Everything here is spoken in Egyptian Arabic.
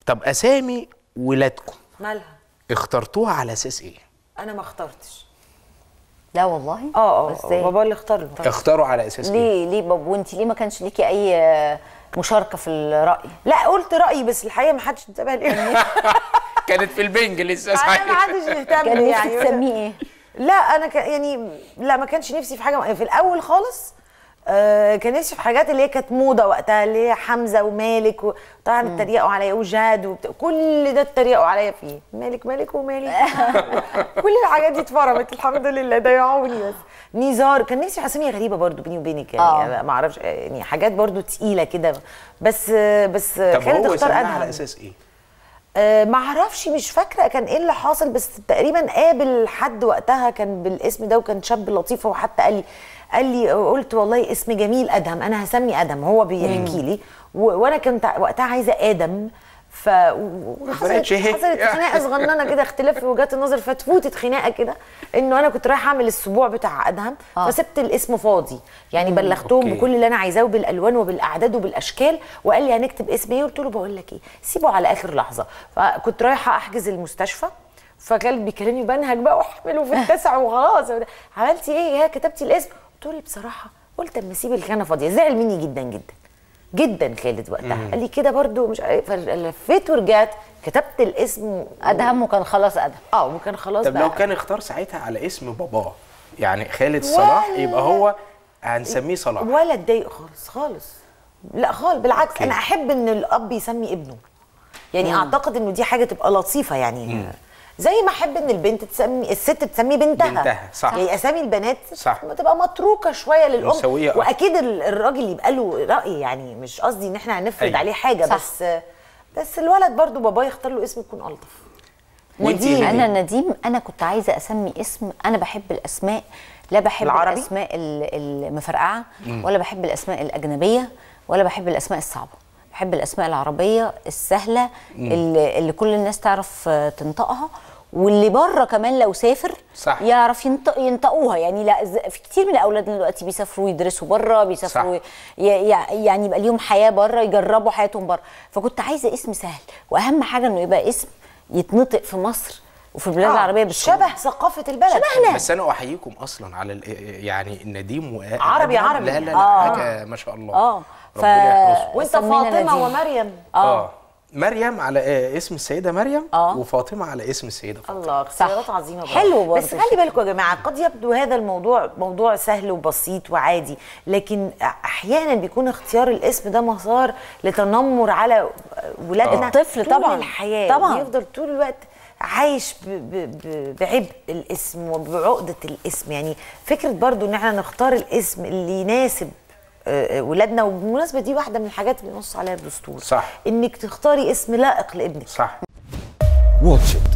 طب اسامي ولادكم مالها اخترتوها على اساس ايه انا ما اخترتش لا والله اه اه ازاي بابا اللي اختار له اختاروا على اساس ايه ليه ليه بابا وانت ليه ما كانش ليكي اي آه، مشاركه في الراي لا قلت رايي بس الحقيقه ما حدش انتبه لي كانت في البنج لسه انا صحيح ما حدش اهتم كان نفسك يعني تسميه ايه لا انا كان يعني لا ما كانش نفسي في حاجه في الاول خالص آه كان نفسي في حاجات اللي هي كانت موضه وقتها اللي هي حمزه ومالك وطبعا اتريقوا عليا وجاد وبتاع كل ده اتريقوا عليا فيه مالك مالك ومالك كل الحاجات دي اتفرمت الحمد لله ضيعوني بس نزار كان نفسي في اسامي غريبه برضو بيني وبينك يعني آه. ما اعرفش يعني حاجات برضو تقيله كده بس بس طب خالد هو اختار سماها ادهم على اساس ايه آه، ما اعرفش مش فاكره كان ايه اللي حاصل بس تقريبا قابل حد وقتها كان بالاسم ده وكان شاب لطيف وحتى قال لي قال لي قلت والله اسم جميل ادهم انا هسمي ادم هو بيحكي لي و- وانا كنت وقتها عايزه ادم ف وحصلت بقتش هي. حصلت خناقه صغننه كده اختلاف في وجهات النظر فتفوتت خناقه كده انه انا كنت رايحه اعمل السبوع بتاع ادهم آه. فسبت الاسم فاضي يعني بلغتهم أوكي. بكل اللي انا عايزاه وبالالوان وبالاعداد وبالاشكال وقال لي هنكتب اسم ايه قلت له بقول لك ايه سيبه على اخر لحظه فكنت رايحه احجز المستشفى فكان بيكلمني بنهج بقى واحمله في التسع وخلاص عملتي ايه يا كتبتي الاسم قلت له بصراحه قلت اما اسيب الخانه فاضيه زعل مني جدا جدا جدا خالد وقتها قال لي كده برضو مش عارف فلفيت ورجعت كتبت الاسم ادهم وكان خلاص ادهم اه وكان خلاص طب بقى لو كان اختار ساعتها على اسم باباه يعني خالد صلاح ولا- يبقى هو هنسميه صلاح ولا اتضايق خالص خالص لا خالص بالعكس أوكي. انا احب ان الاب يسمي ابنه يعني اعتقد انه دي حاجه تبقى لطيفه يعني زي ما احب ان البنت تسمي الست تسمي بنتها بنتها، صح. يعني اسامي البنات صح. تبقى متروكه شويه للام مسوية أكتر. واكيد ال- الراجل يبقى له راي يعني مش قصدي ان احنا هنفرض أيوة. عليه حاجه صح. بس بس الولد برضو باباه يختار له اسم يكون الطف وإنتي نديم. إيه؟ انا نديم انا كنت عايزه اسمي اسم انا بحب الاسماء لا بحب العربي؟ الاسماء ال- المفرقعه ولا بحب الاسماء الاجنبيه ولا بحب الاسماء الصعبه بحب الاسماء العربيه السهله اللي, اللي كل الناس تعرف آه، تنطقها واللي بره كمان لو سافر صح. يعرف ينطق ينطقوها يعني لا ز- في كتير من اولادنا دلوقتي بيسافروا يدرسوا بره بيسافروا صح. ي- ي- يعني يبقى ليهم حياه بره يجربوا حياتهم بره فكنت عايزه اسم سهل واهم حاجه انه يبقى اسم يتنطق في مصر وفي البلاد آه، العربيه بسهوله شبه ثقافه البلد شبهنا. بس انا احييكم اصلا على ال- يعني النديم و عربي أدهم. عربي. لا لا لا آه. حاجه ما شاء الله اه ربنا يحرسه وانت سمينا فاطمه نديم. ومريم اه مريم على آه، اسم السيده مريم آه. وفاطمه على اسم السيده فاطمه الله اختيارات عظيمه برضه. حلو برضه. بس خلي بالكم يا جماعه قد يبدو هذا الموضوع موضوع سهل وبسيط وعادي لكن احيانا بيكون اختيار الاسم ده مسار لتنمر على ولادنا آه. الطفل طول طبعاً. الحياه طبعاً. يفضل طول الوقت عايش ب- ب- ب- بعبء الاسم وبعقده الاسم يعني فكره برضو ان احنا نختار الاسم اللي يناسب آه، آه، ولادنا وبالمناسبه دي واحده من الحاجات اللي بنص عليها الدستور صح. انك تختاري اسم لائق لابنك صح واتش إت